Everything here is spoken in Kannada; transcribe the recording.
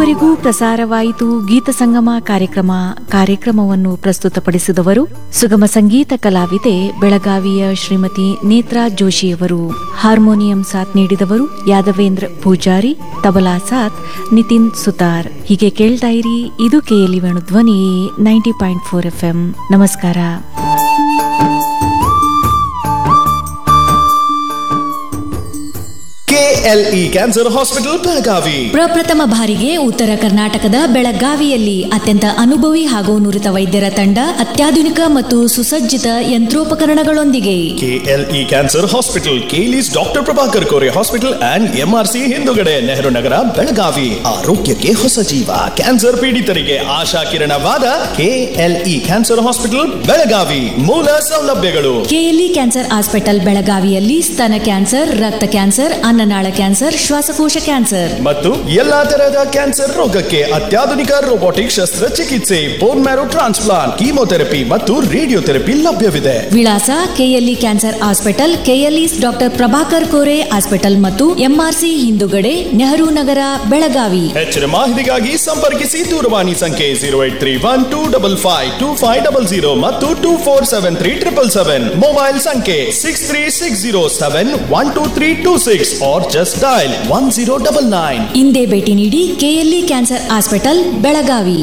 ಇದುವರೆಗೂ ಪ್ರಸಾರವಾಯಿತು ಗೀತ ಸಂಗಮ ಕಾರ್ಯಕ್ರಮ ಕಾರ್ಯಕ್ರಮವನ್ನು ಪ್ರಸ್ತುತಪಡಿಸಿದವರು ಸುಗಮ ಸಂಗೀತ ಕಲಾವಿದೆ ಬೆಳಗಾವಿಯ ಶ್ರೀಮತಿ ನೇತ್ರಾ ಜೋಶಿಯವರು ಹಾರ್ಮೋನಿಯಂ ಸಾಥ್ ನೀಡಿದವರು ಯಾದವೇಂದ್ರ ಪೂಜಾರಿ ತಬಲಾ ಸಾಥ್ ನಿತಿನ್ ಸುತಾರ್ ಹೀಗೆ ಕೇಳ್ತಾ ಇರಿ ಇದು KLE Venu Dhwani ninety point four F M ನಮಸ್ಕಾರ ಕೆಎಲ್ಇ ಕ್ಯಾನ್ಸರ್ ಹಾಸ್ಪಿಟಲ್ ಬೆಳಗಾವಿ ಪ್ರಪ್ರಥಮ ಬಾರಿಗೆ ಉತ್ತರ ಕರ್ನಾಟಕದ ಬೆಳಗಾವಿಯಲ್ಲಿ ಅತ್ಯಂತ ಅನುಭವಿ ಹಾಗೂ ನುರಿತ ವೈದ್ಯರ ತಂಡ ಅತ್ಯಾಧುನಿಕ ಮತ್ತು ಸುಸಜ್ಜಿತ ಯಂತ್ರೋಪಕರಣಗಳೊಂದಿಗೆ KLE cancer hospital KLE's doctor Prabhakar Kore hospital and MRC ಹಿಂದುಗಡೆ ನೆಹರು ನಗರ ಬೆಳಗಾವಿ ಆರೋಗ್ಯಕ್ಕೆ ಹೊಸ ಜೀವ ಕ್ಯಾನ್ಸರ್ ಪೀಡಿತರಿಗೆ ಆಶಾ ಕಿರಣವಾದ ಕೆಎಲ್ಇ ಕ್ಯಾನ್ಸರ್ ಹಾಸ್ಪಿಟಲ್ ಬೆಳಗಾವಿ ಮೂಲ ಸೌಲಭ್ಯಗಳು ಕೆಎಲ್ಇ ಕ್ಯಾನ್ಸರ್ ಹಾಸ್ಪಿಟಲ್ ಬೆಳಗಾವಿಯಲ್ಲಿ ಸ್ತನ ಕ್ಯಾನ್ಸರ್ ರಕ್ತ ಕ್ಯಾನ್ಸರ್ ಅನ್ನನಾಳ ಕ್ಯಾನ್ಸರ್ ಶ್ವಾಸಕೋಶ ಕ್ಯಾನ್ಸರ್ ಮತ್ತು ಎಲ್ಲಾ ತರಹದ ಕ್ಯಾನ್ಸರ್ ರೋಗಕ್ಕೆ ಅತ್ಯಾಧುನಿಕ ರೋಬೋಟಿಕ್ ಶಸ್ತ್ರಚಿಕಿತ್ಸೆ ಬೋನ್ ಮ್ಯಾರೋ ಟ್ರಾನ್ಸ್ಪ್ಲಾಂಟ್ ಕೀಮೋಥೆರಪಿ ಮತ್ತು ರೇಡಿಯೋಥೆರಪಿ ಲಭ್ಯವಿದೆ ವಿಳಾಸ KLE cancer hospital KLE doctor Prabhakar Kore hospital ಮತ್ತು ಎಂಆರ್ಸಿ ಹಿಂದುಗಡೆ ನೆಹರು ನಗರ ಬೆಳಗಾವಿ ಹೆಚ್ಚಿನ ಮಾಹಿತಿಗಾಗಿ ಸಂಪರ್ಕಿಸಿ ದೂರವಾಣಿ ಸಂಖ್ಯೆ zero eight three one two double five two five double zero ಮತ್ತು two four seven three triple seven mobile ಸಂಖ್ಯೆ six three six zero seven one two three two six or just dial one zero double nine ಇಂದೇ ಭೇಟಿ ನೀಡಿ ಕೆಎಲ್ಇ ಕ್ಯಾನ್ಸರ್ ಹಾಸ್ಪಿಟಲ್ ಬೆಳಗಾವಿ